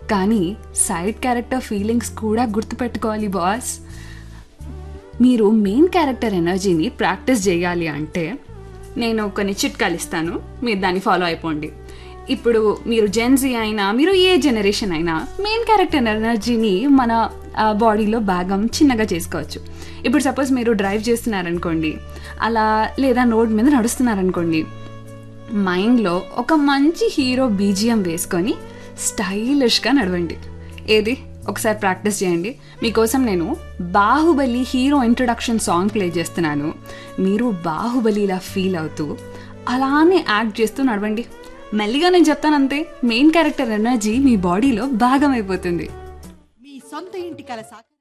కానీ side character feelings కూడా గుర్తుపెట్టుకోవాలి బాస్ మీరు మెయిన్ క్యారెక్టర్ ఎనర్జీని ప్రాక్టీస్ చేయాలి అంటే నేను కొన్ని చిట్కాలు ఇస్తాను మీరు దాన్ని ఫాలో అయిపోండి ఇప్పుడు మీరు జెన్జీ అయినా మీరు ఏ జనరేషన్ అయినా మెయిన్ క్యారెక్టర్ ఎనర్జీని మన బాడీలో భాగం చిన్నగా చేసుకోవచ్చు ఇప్పుడు సపోజ్ మీరు డ్రైవ్ చేస్తున్నారనుకోండి అలా లేదా రోడ్ మీద నడుస్తున్నారనుకోండి మైండ్లో ఒక మంచి హీరో బీజిఎం వేసుకొని స్టైలిష్గా నడవండి ఏది ఒకసారి ప్రాక్టీస్ చేయండి మీకోసం నేను Baahubali hero introduction song play చేస్తున్నాను మీరు బాహుబలిలా ఫీల్ అవుతూ అలానే యాక్ట్ చేస్తూ నడవండి మెల్లిగా నేను చెప్తాను అంతే మెయిన్ క్యారెక్టర్ ఎనర్జీ మీ బాడీలో భాగం అయిపోతుంది మీ సొంత ఇంటి కల సాక